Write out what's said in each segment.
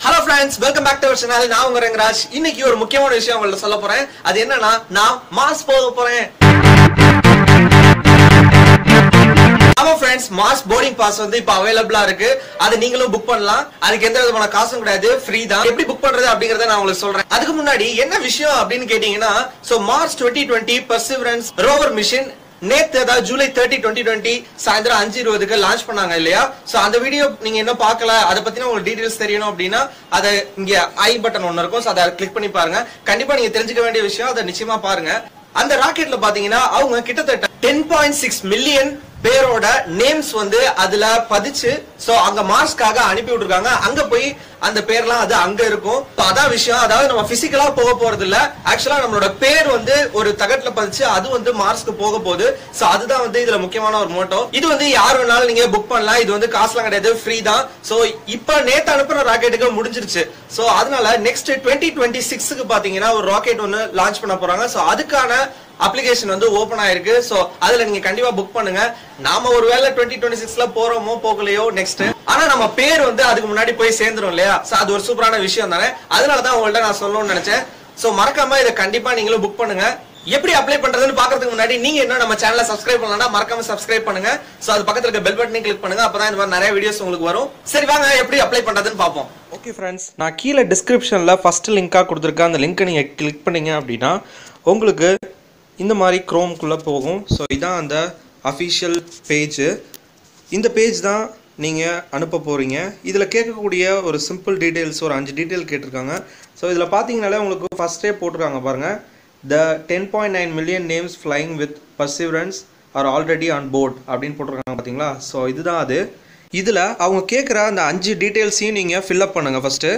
hello friends welcome back to our channel நான் உங்க ரங்கராஜ் இன்னைக்கு ஒரு முக்கியமான விஷயம் உங்கள்ட்ட சொல்ல போறேன் அது என்னன்னா நான் மாஸ் போக போறேன் ஆமா ஃப்ரெண்ட்ஸ் மாஸ் போர்டிங் பாஸ் வந்து இப்ப அவைலபிளா இருக்கு அது நீங்களும் புக் பண்ணலாம் அதுக்கு எந்த விதமான காசும் கிடையாது ஃப்ரீ தான் எப்படி புக் பண்றது அப்படிங்கறத நான் உங்களுக்கு சொல்றேன் அதுக்கு முன்னாடி என்ன விஷயம் அப்படின்னு கேட்டீங்கன்னா so March twenty twenty perseverance rover mission நேத்து அதாவது ஜூலை தேர்ட்டி டுவெண்ட்டி டுவெண்ட்டி சாயந்தரம் அஞ்சு இருபதுக்கு லான்ச் பண்ணாங்க இல்லையா சோ அந்த வீடியோ நீங்க இன்னும் பார்க்கல அதை பத்தின உங்களுக்கு டீடைல்ஸ் தெரியணும் அப்படின்னா அதை இங்க ஐ பட்டன் ஒன்னு இருக்கும் so அதை கிளிக் பண்ணி பாருங்க கண்டிப்பா நீங்க தெரிஞ்சுக்க வேண்டிய விஷயம் அதை நிச்சயமா பாருங்க அந்த ராக்கெட்ல பாத்தீங்கன்னா அவங்க கிட்டத்தட்ட டென் பாயிண்ட் சிக்ஸ் மில்லியன் பேரோட நேம்ஸ் வந்து அதுல பதிச்சு சோ அங்க மார்ஸ்க்காக அனுப்பி விட்டுருக்காங்க அங்க போய் அந்த பேர்லாம் அது அங்க இருக்கும் So அதான் விஷயம் அதாவது நம்ம பிசிக்கலா போக போறது இல்ல ஆக்சுவலா நம்மளோட பேர் வந்து ஒரு தகட்டுல பதிச்சு அது வந்து மார்ஸ்க்கு போக போகுது சோ அதுதான் வந்து இதுல முக்கியமான ஒரு மோட்டோ இது வந்து யார் வேணாலும் நீங்க புக் பண்ணலாம் இது வந்து காசுலாம் கிடையாது ஃப்ரீ தான் சோ இப்ப நேத்து அனுப்புற ராக்கெட்டுக்கு முடிஞ்சிருச்சு சோ அதனால நெக்ஸ்ட் டுவெண்ட்டி டுவெண்ட்டி சிக்ஸ்க்கு பாத்தீங்கன்னா ஒரு ராக்கெட் ஒன்னு லான்ச் பண்ண போறாங்க சோ அதுக்கான அப்ளிகேஷன் வந்து ஓபன் ஆயிருக்கு சோ அதுல நீங்க கண்டிப்பா புக் பண்ணுங்க நாம ஒருவேளை டுவெண்ட்டி டுவெண்ட்டி சிக்ஸ்ல போறோமோ போகலையோ நெக்ஸ்ட் ஆனா நம்ம பேர் வந்து அதுக்கு முன்னாடி போய் சேர்ந்துரும் இல்லையா சோ அது ஒரு சூப்பரான விஷயம் தானே அதனாலதான் உங்கள்ட்ட நான் சொல்லணும்னு நினைச்சேன் சோ மறக்காம இதை கண்டிப்பா நீங்களும் புக் பண்ணுங்க எப்படி அப்ளை பண்றதுன்னு பாக்குறதுக்கு முன்னாடி நீங்க என்ன நம்ம சேனலை சப்ஸ்கிரைப் பண்ணலாம் மறக்காம சப்ஸ்கிரைப் பண்ணுங்க சோ அது பக்கத்துல இருக்க பெல் பட்டனையும் கிளிக் பண்ணுங்க அப்பதான் இந்த மாதிரி நிறைய வீடியோஸ் உங்களுக்கு வரும் சரி வாங்க எப்படி அப்ளை பண்றதுன்னு பாப்போம் ஓகே ஃப்ரெண்ட்ஸ் நான் கீழே டிஸ்கிரிப்ஷனில் ஃபஸ்ட்டு லிங்காக கொடுத்துருக்கேன் அந்த லிங்க்கை நீங்கள் கிளிக் பண்ணீங்க அப்படின்னா உங்களுக்கு இந்த மாதிரி க்ரோம்குள்ளே போகும் ஸோ இதான் அந்த அஃபிஷியல் பேஜு இந்த பேஜ் தான் நீங்கள் அனுப்ப போகிறீங்க இதில் கேட்கக்கூடிய ஒரு சிம்பிள் டீட்டெயில்ஸ் ஒரு அஞ்சு டீட்டெயில் கேட்டிருக்காங்க ஸோ இதில் பார்த்தீங்கனாலே உங்களுக்கு ஃபஸ்ட்டே போட்டிருக்காங்க பாருங்கள் the ten point nine million names flying with perseverance are already on board அப்படின்னு போட்டிருக்காங்க பார்த்தீங்களா ஸோ இதுதான் அது இதில் அவங்க கேட்குற அந்த அஞ்சு டீட்டெயில்ஸையும் நீங்கள் ஃபில்அப் பண்ணுங்கள் ஃபஸ்ட்டு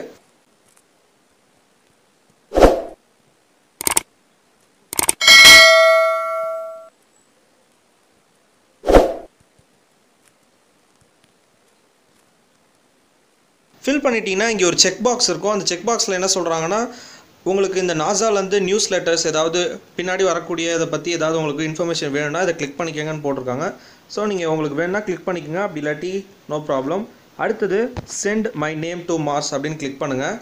ஃபில் பண்ணிட்டீங்கன்னா இங்கே ஒரு செக் பாக்ஸ் இருக்கும் அந்த செக் பாக்ஸில் என்ன சொல்கிறாங்கன்னா உங்களுக்கு இந்த நாசாலேருந்து நியூஸ் லெட்டர்ஸ் ஏதாவது பின்னாடி வரக்கூடிய இதை பற்றி ஏதாவது உங்களுக்கு இன்ஃபர்மேஷன் வேணும்னா இதை கிளிக் பண்ணிக்கங்கன்னு போட்டிருக்காங்க ஸோ நீங்கள் உங்களுக்கு வேணும்னா கிளிக் பண்ணிக்கோங்க அப்படி இல்லாட்டி நோ ப்ராப்ளம் அடுத்தது send my name to Mars அப்படின்னு கிளிக் பண்ணுங்கள்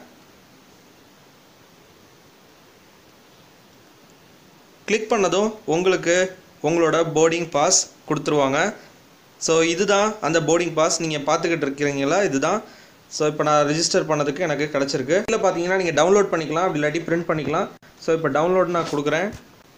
கிளிக் பண்ணதும் உங்களுக்கு உங்களோட போர்டிங் பாஸ் கொடுத்துருவாங்க ஸோ இதுதான் அந்த போர்டிங் பாஸ் நீங்கள் பார்த்துக்கிட்டு இருக்கிறீங்களா இதுதான் ஸோ இப்போ நான் ரிஜிஸ்டர் பண்ணதுக்கு எனக்கு கிடச்சிருக்கு இதில் பார்த்தீங்கன்னா நீங்கள் டவுன்லோட் பண்ணிக்கலாம் அப்படி இல்லாட்டி பிரிண்ட் பண்ணிக்கலாம் ஸோ இப்போ டவுன்லோட் நான் கொடுக்குறேன்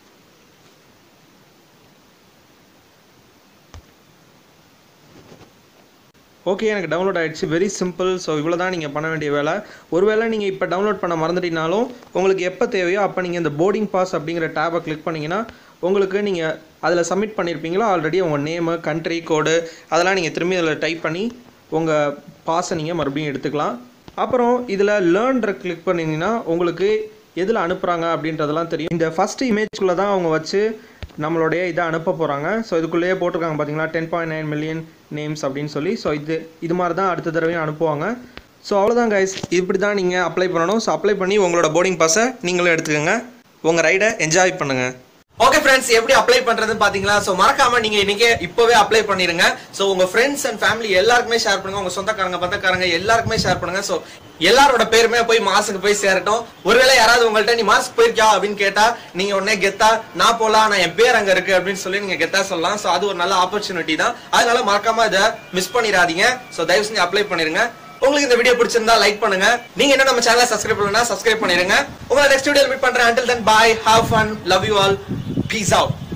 ஓகே எனக்கு டவுன்லோட் ஆயிடுச்சு வெரி சிம்பிள் ஸோ இவ்வளோ தான் நீங்கள் பண்ண வேண்டிய வேலை ஒருவேளை நீங்கள் இப்போ டவுன்லோட் பண்ண மறந்துட்டீங்கனாலும் உங்களுக்கு எப்போ தேவையோ அப்போ நீங்கள் இந்த போர்டிங் பாஸ் அப்படிங்கிற டேபை கிளிக் பண்ணிங்கன்னா உங்களுக்கு நீங்கள் அதில் சப்மிட் பண்ணியிருப்பீங்களோ ஆல்ரெடி உங்கள் நேமு கண்ட்ரி கோடு அதெல்லாம் நீங்கள் திரும்பி அதில் டைப் பண்ணி உங்கள் பாஸை நீங்கள் மறுபடியும் எடுத்துக்கலாம் அப்புறம் இதில் லேர்ன்ற கிளிக் பண்ணிங்கன்னா உங்களுக்கு எதில் அனுப்புகிறாங்க அப்படின்றதெல்லாம் தெரியும் இந்த ஃபஸ்ட் இமேஜ்குள்ளே தான் அவங்க வச்சு நம்மளுடைய இதை அனுப்ப போகிறாங்க ஸோ இதுக்குள்ளேயே போட்டிருக்காங்க பார்த்தீங்களா ten point nine million names அப்படின்னு சொல்லி ஸோ இது இது மாதிரி தான் அடுத்த தடவையும் அனுப்புவாங்க ஸோ அவ்வளோதான் கைஸ் இப்படி தான் நீங்கள் அப்ளை பண்ணணும் ஸோ அப்ளை பண்ணி உங்களோட போர்டிங் பாஸை நீங்களும் எடுத்துக்கோங்க உங்கள் ரைடை என்ஜாய் பண்ணுங்கள் ஓகே ஃப்ரெண்ட்ஸ் எப்படி அப்ளை பண்றதுன்னு பாத்தீங்களா சோ மறக்காம நீங்க இன்னைக்கு இப்பவே அப்ளை பண்ணிருங்க சோ உங்க ஃப்ரெண்ட்ஸ் அண்ட் ஃபேமிலி எல்லாருக்குமே ஷேர் பண்ணுங்க உங்க சொந்தக்காரங்க பந்தக்காரங்க எல்லாருக்குமே ஷேர் பண்ணுங்க சோ எல்லாரோட பேருமே போய் மாசுக்கு போய் சேரட்டும் ஒருவேளை யாராவது உங்கள்ட்ட நீ மாஸ்க் போயிருக்கியா அப்படின்னு கேட்டா நீங்க உடனே கெத்தா நான் போலாம் நான் என் பேர் அங்க இருக்கு அப்படின்னு சொல்லி நீங்க கெத்தா சொல்லலாம் சோ அது ஒரு நல்ல ஆப்பர்ச்சுனிட்டி தான் அதனால மறக்காம இதை மிஸ் பண்ணிடாதீங்க சோ தயவு செஞ்சு அப்ளை பண்ணிருங்க உங்களுக்கு இந்த வீடியோ பிடிச்சிருந்தா லைக் பண்ணுங்க நீங்க என்ன நம்ம சேனலை சப்ஸ்கிரைப் பண்ணலனா சப்ஸ்கிரைப் பண்ணிருங்க உங்களை நெக்ஸ்ட் வீடியோல மீட் பண்றேன் until then bye have fun love you all peace out